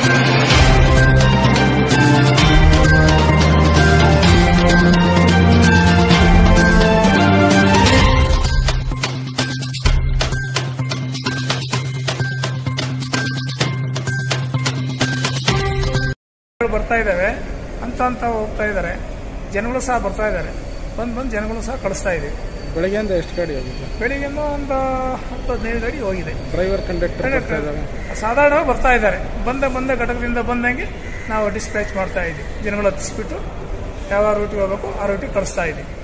ಬರ್ತಾ ಇದ್ದಾವೆ ಅಂತ ಅಂತ ಹೋಗ್ತಾ ಇದ್ದಾರೆ ಜನಗಳು ಸಹ ಬರ್ತಾ ಇದ್ದಾರೆ ಬಂದು ಬಂದು ಜನಗಳು ಸಹ ಕಳಿಸ್ತಾ ಇದ್ದೀವಿ ಬೆಳಗ್ಗೆಯಿಂದ ಎಷ್ಟು ಗಾಡಿ ಹೋಗಿದೆ ಬೆಳಿಗ್ಗೆಯಿಂದ ಒಂದು ಹತ್ತು ಹದಿನೈದು ಗಾಡಿ ಹೋಗಿದೆ ಡ್ರೈವರ್ ಕಂಡಕ್ಟರ್ ಬರ್ತಾ ಇದ್ದಾರೆ ಸಾಧಾರಣವಾಗಿ ಬರ್ತಾ ಇದ್ದಾರೆ ಬಂದ ಬಂದ ಘಟಕದಿಂದ ಬಂದಂಗೆ ನಾವು ಡಿಸ್ಪ್ಯಾಚ್ ಮಾಡ್ತಾ ಇದ್ದೀವಿ ಜನಗಳು ಹತ್ತಿಸ್ಬಿಟ್ಟು ಯಾವ ರೂಟಿಗೆ ಹೋಗಬೇಕು ಆ ರೂಟಿಗೆ ಕಳಿಸ್ತಾ ಇದ್ದೀವಿ